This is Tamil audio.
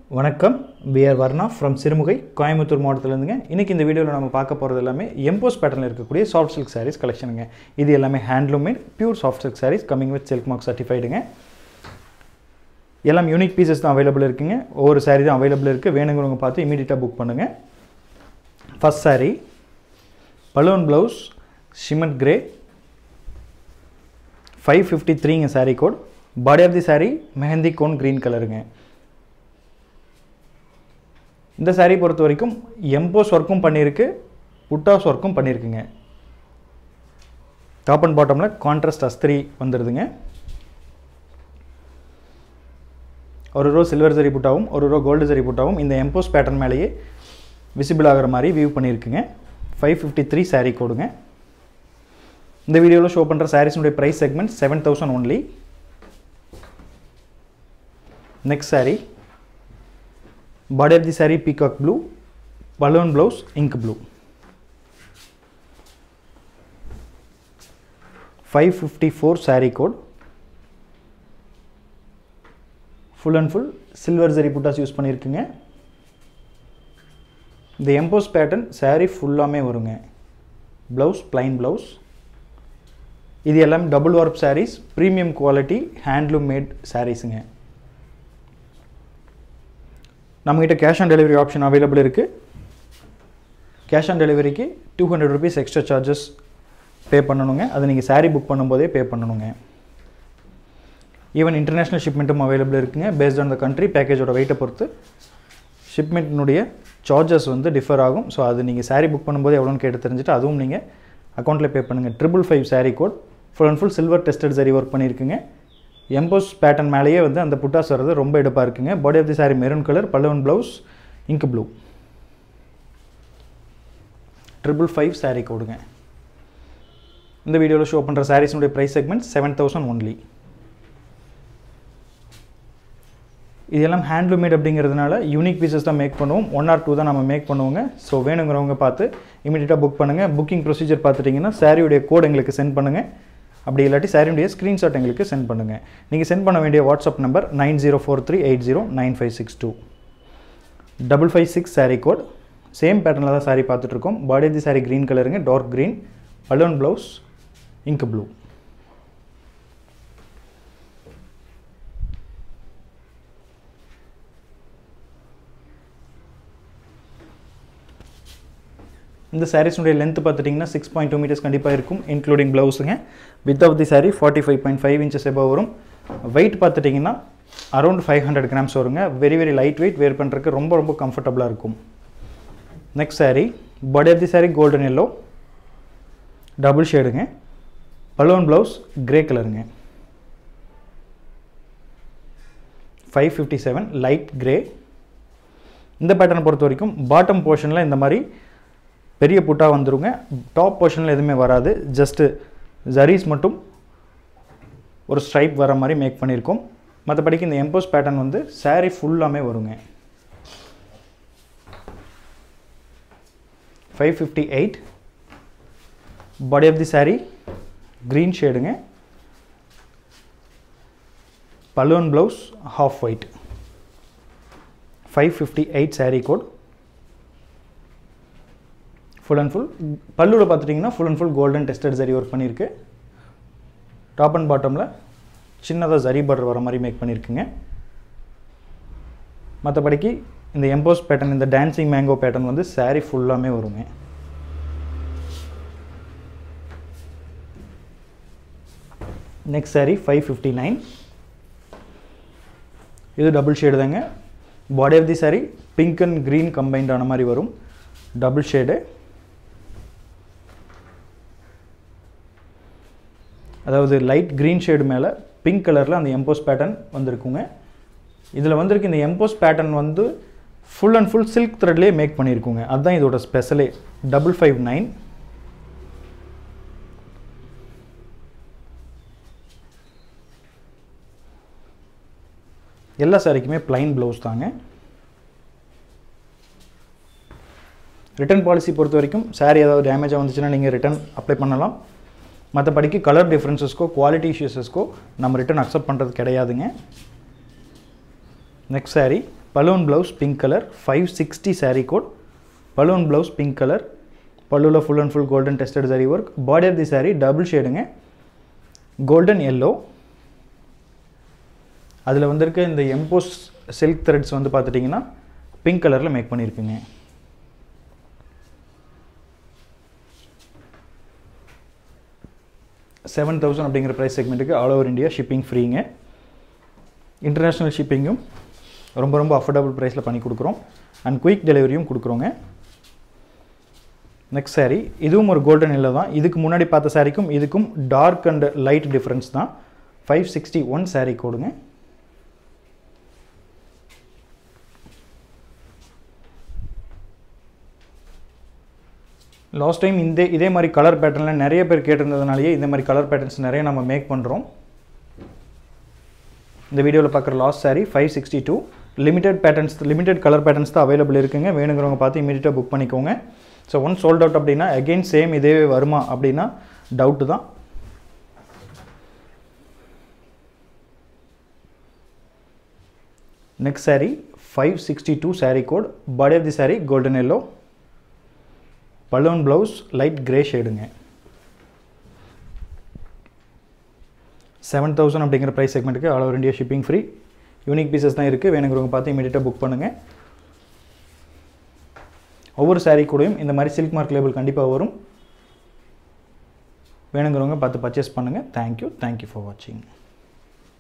வணக்கம் பிஆர் வர்ணா ஃப்ரம் சிறுமுகை கோயம்புத்தூர் மாவட்டத்திலேருந்துங்க இன்றைக்கி இந்த வீடியோவில் நம்ம பார்க்க போகிறது எல்லாமே எம்போஸ் பேட்டர்னில் இருக்கக்கூடிய சாஃப்ட் சில்க் சாரீஸ் கலெக்ஷனுங்க இது எல்லாமே handloom made pure soft silk sarees coming with silk mark சர்டிஃபைடுங்க எல்லாம் யூனிக் பீசஸ் தான் அவைலபிள் இருக்குங்க ஒவ்வொரு சாரீ தான் அவைலபிள் இருக்குது வேணுங்கிறவங்க பார்த்து இமீடியட்டாக புக் பண்ணுங்கள் ஃபஸ்ட் சாரீ பலூன் ப்ளவுஸ் ஷிமட் கிரே ஃபைவ் ஃபிஃப்டி த்ரீங்க saree code body of the saree mehndi cone green கலருங்க இந்த saree பொறுத்த வரைக்கும் எம்போஸ் ஒர்க்கும் பண்ணியிருக்கு புட்டாஸ் ஒர்க்கும் பண்ணியிருக்குங்க டாப் அண்ட் பாட்டமில் கான்ட்ராஸ்ட் அஸ்திரி வந்துடுதுங்க ஒரு ரோ சில்வர் ஜரி புட்டாவும் ஒரு ரோ கோல்டு ஜரி புட்டாவும் இந்த எம்போஸ் பேட்டர்ன் மேலேயே விசிபிள் ஆகிற மாதிரி வியூ பண்ணியிருக்குங்க ஃபைவ் ஃபிஃப்டி த்ரீ சாரீ கோடுங்க இந்த வீடியோவில் ஷோ பண்ணுற சாரீஸுடைய price segment seven thousand only next saree body of the saree peacock blue balloon blouse ink blue 554 saree code full and full silver zari buttas use பண்ணியிருக்குங்க இந்த எம்போஸ் பேட்டர்ன் saree ஃபுல்லாமே வருங்க ப்ளவுஸ் பிளைன் ப்ளவுஸ் இது எல்லாம் double warp sarees premium quality handloom made சாரீஸுங்க நம்மகிட்ட cash on delivery option available இருக்குது கேஷ் ஆன் டெலிவரிக்கு two hundred rupees extra charges pay பண்ணணுங்க அதை நீங்கள் saree புக் பண்ணும்போதே பே பண்ணணுங்க ஈவன் இன்டர்நேஷ்னல் ஷிப்மெண்ட்டும் அவைலபிள் இருக்குங்க பேஸ்ட் ஆன் த கண்ட்ரி பேக்கேஜோட வெயிட்டை பொறுத்து ஷிப்மெண்ட்டினுடைய சார்ஜஸ் வந்து டிஃபர் ஆகும் ஸோ அது நீங்கள் saree புக் பண்ணும்போது எவ்வளோன்னு கேட்டு தெரிஞ்சுட்டு அதுவும் நீங்கள் அக்கௌண்ட்டில் பே பண்ணுங்கள் triple five saree code full and full silver tested zari work பண்ணியிருக்குங்க எம்போஸ் பேட்டர்ன் மேலேயே வந்து அந்த புட்டாஸ் வர்றது ரொம்ப எடுப்பாக இருக்குங்க body of the saree maroon colour பல்லவன் blouse ink blue triple five saree கோடுங்க இந்த வீடியோவில் ஷோ பண்ணுற சாரீஸினுடைய price segment seven thousand only இதெல்லாம் ஹேண்ட்லூம் மேட் அப்படிங்கிறதுனால யூனிக் பீசஸ் தான் மேக் பண்ணுவோம் ஒன் ஆர் டூ தான் நம்ம மேக் பண்ணுவோங்க ஸோ வேணுங்கிறவங்க பார்த்து இமீடியட்டாக புக் பண்ணுங்கள் புக்கிங் ப்ரொசீஜர் பார்த்துட்டிங்கன்னா சாரியுடைய கோட் எங்களுக்கு சென்ட் பண்ணுங்கள் அப்படி இல்லாட்டி சாரியுடைய ஸ்க்ரீன்ஷாட் எங்களுக்கு சென்ட் பண்ணுங்கள் நீங்கள் சென்ட் பண்ண வேண்டிய WhatsApp number nine zero four three eight zero nine five six two double five six saree code same பேட்டர்னில் தான் சாரீ பார்த்துட்ருக்கோம் பாடி தி சாரீ க்ரீன் கலருங்க dark green balloon blouse ink blue இந்த சாரீஸ்னுடைய லென்த் பார்த்துட்டிங்கன்னா சிக்ஸ் பாயிண்ட் டூ மீட்டர்ஸ் கண்டிப்பாக இருக்கும் இன்க்ளூடிங் ப்ளவுஸுங்க with of the saree forty five point five inches above வரும் வெயிட் பார்த்துட்டிங்கன்னா அரௌண்ட் ஃபைவ் ஹண்ட்ரட் கிராம்ஸ் வருங்க very very light weight wear பண்ணுறதுக்கு ரொம்ப ரொம்ப கம்ஃபர்டபுளாக இருக்கும் next saree body of the saree golden yellow double ஷேடுங்க பலூன் ப்ளவுஸ் கிரே கலருங்க five fifty seven light grey இந்த பேட்டர்னை பொறுத்த வரைக்கும் பாட்டம் போர்ஷனில் இந்த மாதிரி பெரிய புட்டா வந்துருங்க டாப் போர்ஷனில் எதுவுமே வராது ஜஸ்ட்டு ஜரீஸ் மட்டும் ஒரு ஸ்ட்ரைப் வர மாதிரி மேக் பண்ணியிருக்கோம் மற்றபடிக்கு இந்த எம்போஸ் பேட்டர்ன் வந்து சாரீ ஃபுல்லாமே வருங்க five fifty eight body of the saree green ஷேடுங்க balloon blouse half white five fifty eight saree code full and full பல்லுவில் பார்த்துட்டிங்கன்னா full and full golden tested zari work பண்ணியிருக்கு டாப் அண்ட் பாட்டமில் சின்னதாக ஜரி பார்டர் வர மாதிரி மேக் பண்ணியிருக்குங்க மற்றபடிக்கு இந்த எம்போஸ் பேட்டர்ன் இந்த டான்சிங் மேங்கோ பேட்டர்ன் வந்து சாரீ ஃபுல்லாமே வருங்க next saree five fifty nine இது டபுள் ஷேடு தாங்க body of the saree pink and green combined ஆன மாதிரி வரும் டபுள் ஷேடு அதாவது லைட் க்ரீன் ஷேடு மேலே பிங்க் கலரில் அந்த எம்போஸ் பேட்டர்ன் வந்திருக்குங்க இதில் வந்திருக்கு இந்த எம்போஸ் பேட்டர்ன் வந்து ஃபுல் அண்ட் ஃபுல் சில்க் த்ரெட்லேயே மேக் பண்ணியிருக்குங்க அதுதான் இதோட ஸ்பெஷலே டபுள் ஃபைவ் நைன் எல்லா சாரிக்குமே பிளைன் ப்ளவுஸ் தாங்க ரிட்டர்ன் பாலிசி பொறுத்த வரைக்கும் சாரீ ஏதாவது டேமேஜாக வந்துச்சுன்னா நீங்கள் ரிட்டர்ன் அப்ளை பண்ணலாம் மற்றபடிக்கு கலர் டிஃப்ரென்சஸ்க்கோ குவாலிட்டி இஷ்யூஸஸ்க்கோ நம்ம ரிட்டர்ன் அக்செப்ட் பண்ணுறது கிடையாதுங்க next saree balloon blouse pink colour five sixty saree code balloon blouse pink colour பல்லுவில் full and full golden tested saree work body of the saree double ஷேடுங்க கோல்டன் எல்லோ அதில் வந்திருக்க இந்த எம்போஸ் சில்க் த்ரெட்ஸ் வந்து பார்த்துட்டிங்கன்னா பிங்க் கலரில் மேக் பண்ணியிருக்குங்க செவன் தௌசண்ட் அப்படிங்கிற ப்ரைஸ் செக்மெண்ட்டுக்கு ஆல் ஓவர் இந்தியா ஷிப்பிங் ஃப்ரீங்க இன்டர்நேஷ்னல் ஷிப்பிங்கும் ரொம்ப ரொம்ப அஃபோர்டபுள் ப்ரைஸில் பண்ணி கொடுக்குறோம் அண்ட் குயிக் டெலிவரியும் கொடுக்குறோங்க நெக்ஸ்ட் saree இதுவும் ஒரு கோல்டன் எல்லோ தான் இதுக்கு முன்னாடி பார்த்த சாரிக்கும் இதுக்கும் டார்க் அண்ட் லைட் டிஃப்ரென்ஸ் தான் ஃபைவ் சிக்ஸ்டி ஒன் saree கோடுங்க லாஸ்ட் டைம் இந்த இதே மாதிரி கலர் பேட்டர்னில் நிறைய பேர் கேட்டிருந்ததுனாலேயே இந்த மாதிரி கலர் பேட்டர்ன்ஸ் நிறைய நம்ம மேக் பண்ணுறோம் இந்த வீடியோவில் பார்க்குற last saree five sixty two limited patterns limited colour patterns தான் அவைலபிள் இருக்குங்க வேணுங்கிறவங்க பார்த்து இமீடியட்டாக புக் பண்ணிக்கோங்க ஸோ ஒன் சோல்ட் அவுட் அப்படின்னா அகெயின் சேம் இதே வருமா அப்படின்னா டவுட்டு தான் next saree five sixty two saree code body of the saree golden yellow balloon blouse light grey ஷேடுங்க செவன் தௌசண்ட் அப்படிங்கிற ப்ரைஸ் செக்மெண்ட்டுக்கு all over India shipping free unique pieces தான் இருக்குது வேணுங்கிறவங்க பார்த்து இமீடியட்டாக புக் பண்ணுங்கள் ஒவ்வொரு saree கூடயும் இந்த மாதிரி சில்க் மார்க் லேபிள் கண்டிப்பாக வரும் வேணுங்கிறவங்க பார்த்து பர்ச்சேஸ் பண்ணுங்கள் தேங்க்யூ தேங்க்யூ ஃபார் வாட்சிங்